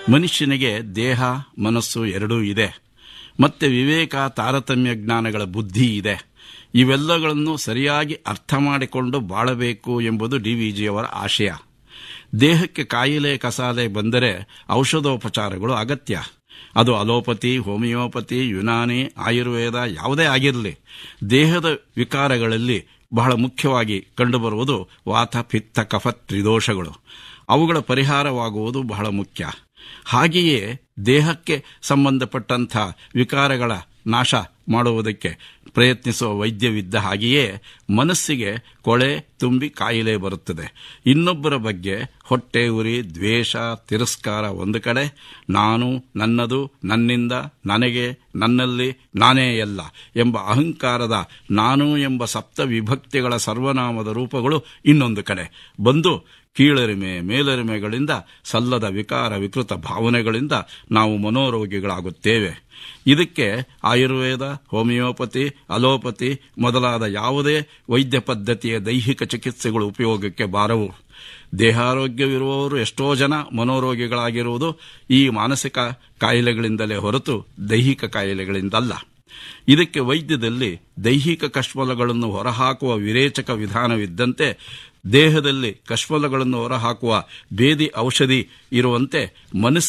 ಮನುಷ್ಯನಿಗೆ ದೇಹ ಮನಸ್ಸು ಎರಡೂ ಇದೆ ಮತ್ತೆ ವಿವೇಕ ತಾರತಮ್ಯ ಜ್ಞಾನಗಳ ಬುದ್ಧಿ ಇದೆ ಇವೆಲ್ಲಗಳನ್ನು ಸರಿಯಾಗಿ ಅರ್ಥ ಮಾಡಿಕೊಂಡು ಬಾಳಬೇಕು ಎಂಬುದು ಡಿವಿಜಿಯವರ ಆಶಯ ದೇಹಕ್ಕೆ ಕಾಯಿಲೆ ಕಸಾಲೆ ಬಂದರೆ ಔಷಧೋಪಚಾರಗಳು ಅಗತ್ಯ ಅದು ಅಲೋಪತಿ ಹೋಮಿಯೋಪತಿ ಯುನಾನಿ ಆಯುರ್ವೇದ ಯಾವುದೇ ಆಗಿರಲಿ ದೇಹದ ವಿಕಾರಗಳಲ್ಲಿ ಬಹಳ ಮುಖ್ಯವಾಗಿ ಕಂಡುಬರುವುದು ವಾತ ಪಿತ್ತ ಕಫ ತ್ರಿದೋಷಗಳು ಅವುಗಳ ಪರಿಹಾರವಾಗುವುದು ಬಹಳ ಮುಖ್ಯ ಹಾಗೆಯೇ ದೇಹಕ್ಕೆ ಸಂಬಂಧಪಟ್ಟಂಥ ವಿಕಾರಗಳ ನಾಶ ಮಾಡುವುದಕ್ಕೆ ಪ್ರಯತ್ನಿಸುವ ವೈದ್ಯವಿದ್ದ ಹಾಗೆಯೇ ಮನಸ್ಸಿಗೆ ಕೊಳೆ ತುಂಬಿ ಕಾಯಿಲೆ ಬರುತ್ತದೆ ಇನ್ನೊಬ್ಬರ ಬಗ್ಗೆ ಹೊಟ್ಟೆ ಉರಿ ದ್ವೇಷ ತಿರಸ್ಕಾರ ಒಂದು ಕಡೆ ನಾನು ನನ್ನದು ನನ್ನಿಂದ ನನಗೆ ನನ್ನಲ್ಲಿ ನಾನೇ ಎಲ್ಲ ಎಂಬ ಅಹಂಕಾರದ ನಾನು ಎಂಬ ಸಪ್ತ ವಿಭಕ್ತಿಗಳ ಸರ್ವನಾಮದ ರೂಪಗಳು ಇನ್ನೊಂದು ಕಡೆ ಬಂದು ಕೀಳರಿಮೆ ಮೇಲರಿಮೆಗಳಿಂದ ಸಲ್ಲದ ವಿಕಾರ ವಿಕೃತ ಭಾವನೆಗಳಿಂದ ನಾವು ಮನೋರೋಗಿಗಳಾಗುತ್ತೇವೆ ಇದಕ್ಕೆ ಆಯುರ್ವೇದ ಹೋಮಿಯೋಪತಿ ಅಲೋಪತಿ ಮೊದಲಾದ ಯಾವುದೇ ವೈದ್ಯ ಪದ್ಧತಿಯ ದೈಹಿಕ ಚಿಕಿತ್ಸೆಗಳು ಉಪಯೋಗಕ್ಕೆ ಬಾರವು ದೇಹಾರೋಗ್ಯವಿರುವವರು ಎಷ್ಟೋ ಜನ ಮನೋರೋಗಿಗಳಾಗಿರುವುದು ಈ ಮಾನಸಿಕ ಕಾಯಿಲೆಗಳಿಂದಲೇ ಹೊರತು ದೈಹಿಕ ಕಾಯಿಲೆಗಳಿಂದಲ್ಲ ಇದಕ್ಕೆ ವೈದ್ಯದಲ್ಲಿ ದೈಹಿಕ ಕಶ್ಮಲಗಳನ್ನು ಹೊರಹಾಕುವ ವಿರೇಚಕ ವಿಧಾನವಿದ್ದಂತೆ ದೇಹದಲ್ಲಿ ಕಶ್ಮಲಗಳನ್ನು ಹೊರಹಾಕುವ ಬೇದಿ ಔಷಧಿ ಇರುವಂತೆ ಮನಸ್ಸು